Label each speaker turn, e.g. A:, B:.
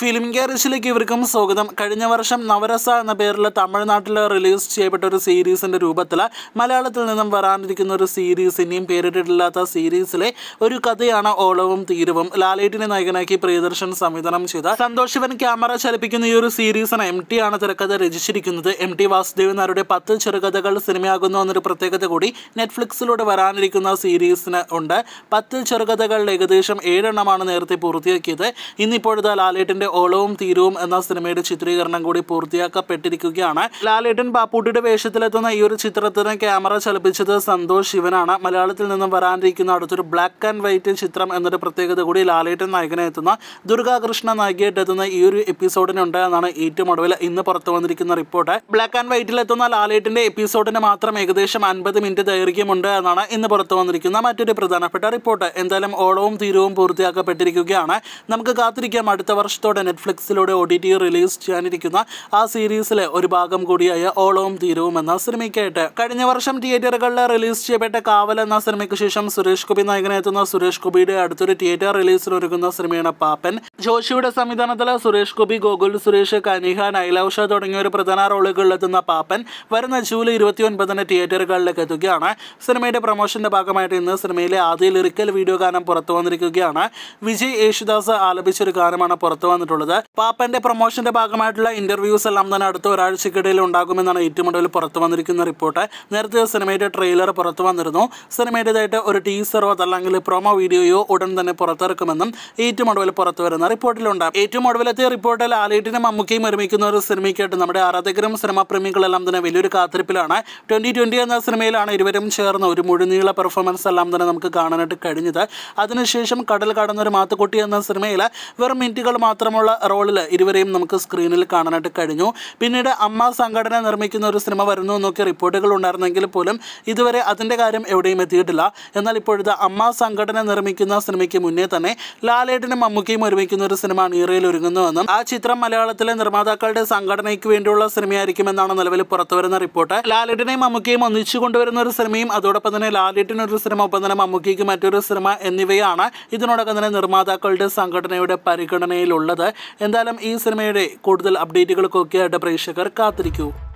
A: film ഗ്യാരേജിലേക്ക് ഇവർക്കും സ്വാഗതം കഴിഞ്ഞ വർഷം നവരസ എന്ന പേരിൽ തമിഴ്നാട്ടിൽ റിലീസ് ചെയ്യപ്പെട്ട ഒരു സീരീസിന്റെ രൂപത്തിൽ മലയാളത്തിൽ നിന്നും വരാനിരിക്കുന്ന ഒരു സീരീസ് ഇനിയും പേരിട്ടിട്ടില്ലാത്ത സീരീസിലെ ഒരു കഥയാണ് ഓളവും തീരവും ലാലേട്ടിനെ നായകനാക്കി പ്രിയദർശൻ സംവിധാനം ചെയ്ത സന്തോഷ് ശിവൻ ക്യാമറ ചലിപ്പിക്കുന്ന ഈ ഒരു സീരീസിന് എം ടി ആണ് തിരക്കഥ രചിച്ചിരിക്കുന്നത് എം ടി വാസുദേവൻ നായരുടെ പത്ത് ചെറുകഥകൾ സിനിമയാകുന്നു എന്നൊരു പ്രത്യേകത കൂടി നെറ്റ്ഫ്ലിക്സിലൂടെ വരാനിരിക്കുന്ന സീരീസിന് ഉണ്ട് പത്ത് ചെറുകഥകളിൽ ഏകദേശം ഏഴെണ്ണമാണ് നേരത്തെ പൂർത്തിയാക്കിയത് ഇന്നിപ്പോഴത്തെ ലാലേട്ടിന്റെ ഓളവും തീരവും എന്ന സിനിമയുടെ ചിത്രീകരണം കൂടി പൂർത്തിയാക്കപ്പെട്ടിരിക്കുകയാണ് ലാലേട്ടൻ പാപ്പൂട്ടിയുടെ വേഷത്തിലെത്തുന്ന ഈ ഒരു ചിത്രത്തിന് ക്യാമറ ചലിപ്പിച്ചത് സന്തോഷ് ശിവനാണ് മലയാളത്തിൽ നിന്നും വരാനിരിക്കുന്ന അടുത്തൊരു ബ്ലാക്ക് ആൻഡ് വൈറ്റ് ചിത്രം എന്നൊരു പ്രത്യേകത കൂടി ലാലേട്ടൻ നായകനെ എത്തുന്ന ദുർഗാകൃഷ്ണ നായികയായിട്ട് എത്തുന്ന ഈ ഒരു എപ്പിസോഡിനുണ്ട് എന്നാണ് ഏറ്റവും ഒടുവിൽ ഇന്ന് പുറത്തു വന്നിരിക്കുന്ന റിപ്പോർട്ട് ബ്ലാക്ക് ആൻഡ് വൈറ്റിൽ എത്തുന്ന ലാലേട്ടിന്റെ എപ്പിസോഡിന് മാത്രം ഏകദേശം അൻപത് മിനിറ്റ് ദൈർഘ്യമുണ്ട് എന്നാണ് ഇന്ന് പുറത്തു വന്നിരിക്കുന്ന മറ്റൊരു പ്രധാനപ്പെട്ട റിപ്പോർട്ട് എന്തായാലും ഓളവും തീരവും പൂർത്തിയാക്കപ്പെട്ടിരിക്കുകയാണ് നമുക്ക് കാത്തിരിക്കാം അടുത്ത വർഷത്തോടെ നെറ്റ്ഫ്ലിക്സിലൂടെ ഒ ടി ടി റിലീസ് ചെയ്യാനിരിക്കുന്ന ആ സീരീസിലെ ഒരു ഭാഗം കൂടിയായ ഓളവും തീരവും എന്ന സിനിമയ്ക്കായിട്ട് കഴിഞ്ഞ വർഷം തിയേറ്ററുകളിൽ റിലീസ് ചെയ്യപ്പെട്ട കാവൽ എന്ന സിനിമയ്ക്ക് ശേഷം സുരേഷ് ഗോപി നായകനെത്തുന്ന സുരേഷ് ഗോപിയുടെ അടുത്തൊരു തിയേറ്റർ റിലീസിന് ഒരുക്കുന്ന സിനിമയാണ് പാപ്പൻ ജോഷിയുടെ സംവിധാനത്തിൽ സുരേഷ് ഗോപി ഗോകുൽ സുരേഷ് കനിഹ നൈലൌഷ തുടങ്ങിയ ഒരു പ്രധാന റോളുകളിലെത്തുന്ന പാപ്പൻ വരുന്ന ജൂലൈ ഇരുപത്തി ഒൻപതിന് തിയേറ്ററുകളിലേക്ക് എത്തുകയാണ് സിനിമയുടെ പ്രൊമോഷന്റെ ഭാഗമായിട്ട് ഇന്ന് സിനിമയിലെ ആദ്യ ലിറിക്കൽ വീഡിയോ ഗാനം പുറത്തു വന്നിരിക്കുകയാണ് വിജയ് യേശുദാസ് ആലപിച്ച ഒരു ഗാനമാണ് പുറത്തു വന്നിട്ടുള്ളത് പാപ്പന്റെ പ്രൊമോഷന്റെ ഭാഗമായിട്ടുള്ള ഇന്റർവ്യൂസ് എല്ലാം തന്നെ അടുത്ത ഒരാഴ്ചക്കിടയിൽ ഉണ്ടാകുമെന്നാണ് ഏറ്റവും ഒടുവിൽ പുറത്തു വന്നിരിക്കുന്ന റിപ്പോർട്ട് നേരത്തെ സിനിമയുടെ ട്രെയിലർ പുറത്തു വന്നിരുന്നു സിനിമയുടേതായിട്ട് ഒരു ടീസറോ അതല്ലെങ്കിൽ പ്രൊമോ വീഡിയോയോ ഉടൻ തന്നെ പുറത്തിറക്കുമെന്നും ഏറ്റവും ഒടുവിൽ പുറത്തു വരുന്ന റിപ്പോർട്ടിലുണ്ട് ഏറ്റവും ഒടുവിലത്തെ റിപ്പോർട്ടിൽ ആലേട്ടിനും മമ്മൂക്കയും ഒരുമിക്കുന്ന ഒരു സിനിമയ്ക്കായിട്ട് നമ്മുടെ ആരാധകരും സിനിമാ പ്രേമികളെല്ലാം തന്നെ വലിയൊരു കാത്തിരിപ്പിലാണ് ട്വന്റി ട്വന്റി എന്ന സിനിമയിലാണ് ഇരുവരും ചേർന്ന് ഒരു മുഴുനീള പെർഫോമൻസ് എല്ലാം തന്നെ നമുക്ക് കാണാനായിട്ട് കഴിഞ്ഞത് അതിനുശേഷം കടൽ കടന്ന ഒരു മാത്തുക്കുട്ടി എന്ന സിനിമയിൽ വെറും മിനിറ്റുകൾ മാത്രമുള്ള റോളിൽ ഇരുവരെയും നമുക്ക് സ്ക്രീനിൽ കാണാനായിട്ട് കഴിഞ്ഞു പിന്നീട് അമ്മ സംഘടന നിർമ്മിക്കുന്ന ഒരു സിനിമ വരുന്നു എന്നൊക്കെ റിപ്പോർട്ടുകൾ ഉണ്ടായിരുന്നെങ്കിൽ പോലും ഇതുവരെ അതിൻ്റെ കാര്യം എവിടെയും എത്തിയിട്ടില്ല എന്നാൽ ഇപ്പോഴത്തെ അമ്മ സംഘടന നിർമ്മിക്കുന്ന സിനിമയ്ക്ക് മുന്നേ തന്നെ ലാലേട്ടനും മമ്മൂക്കയും ഒരുമിക്കുന്ന ഒരു സിനിമ അണിയറയിൽ ഒരുങ്ങുന്നുവെന്നും ആ ചിത്രം മലയാളത്തിലെ നിർമ്മാതാക്കളുടെ സംഘടനയ്ക്ക് വേണ്ടിയുള്ള സിനിമയായിരിക്കുമെന്നാണ് നിലവിൽ പുറത്തുവരുന്ന റിപ്പോർട്ട് ലാലേട്ടനെയും മമ്മൂക്കയും ഒന്നിച്ചു കൊണ്ടുവരുന്ന ഒരു സിനിമയും അതോടൊപ്പം തന്നെ ലാലേട്ടിനൊരു സിനിമ ഒപ്പം തന്നെ മമ്മൂക്കിക്ക് മറ്റൊരു സിനിമ എന്നിവയാണ് ഇതിനോടകം തന്നെ നിർമ്മാതാക്കളുടെ സംഘടനയുടെ പരിഗണനയിലുള്ളത് എന്തായാലും ഈ സിനിമയുടെ കൂടുതൽ അപ്ഡേറ്റുകൾക്കൊക്കെ ആയിട്ട് പ്രേക്ഷകർ കാത്തിരിക്കൂ